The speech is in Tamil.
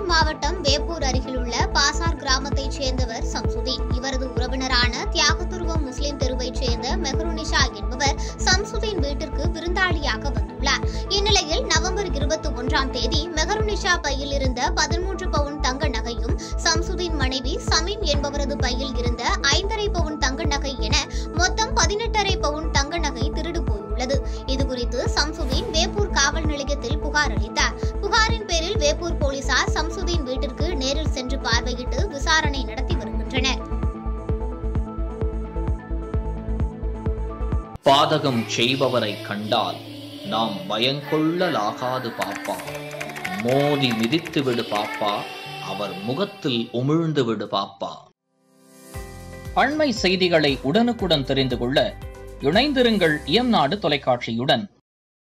மாவட்டம் வேப்பூர் அருகிலுள்ள பாசார் கிராமத்தைச் சேர்ந்தவர் சம்சுதீன் இவரது உறவினரான தியாகதுருவம் முஸ்லிம் தெருவைச் சேர்ந்த மெஹருனிஷா என்பவர் சம்சுதீன் வீட்டிற்கு விருந்தாளியாக வந்துள்ளார் இந்நிலையில் நவம்பர் இருபத்தி ஒன்றாம் தேதி மெஹருனிஷா பையில் இருந்த பதிமூன்று பவுன் தங்க நகையும் சம்சுதீன் மனைவி சமீம் என்பவரது பையில் இருந்த ஐந்தரை பவுன் தங்க நகை என மொத்தம் பதினெட்டரை பவுன் தங்க நகை திருடு போயுள்ளது இதுகுறித்து சம்சுதீன் வேப்பூர் காவல் நிலையத்தில் புகார் அளித்தார் புகாரின் பேரில் வேப்பூர் போலீசார் சம்சுதீன் வீட்டிற்கு நேரில் சென்று பார்வையிட்டு விசாரணை நடத்தி வருகின்றனர் பாதகம் செய்பவரை கண்டால் நாம் பயங்கொள்ளலாகாது பாப்பா மோதி மிதித்து விடு பாப்பா அவர் முகத்தில் உமிழ்ந்து விடு பாப்பா அண்மை செய்திகளை உடனுக்குடன் தெரிந்து கொள்ள இணைந்திருங்கள் இயம்நாடு தொலைக்காட்சியுடன்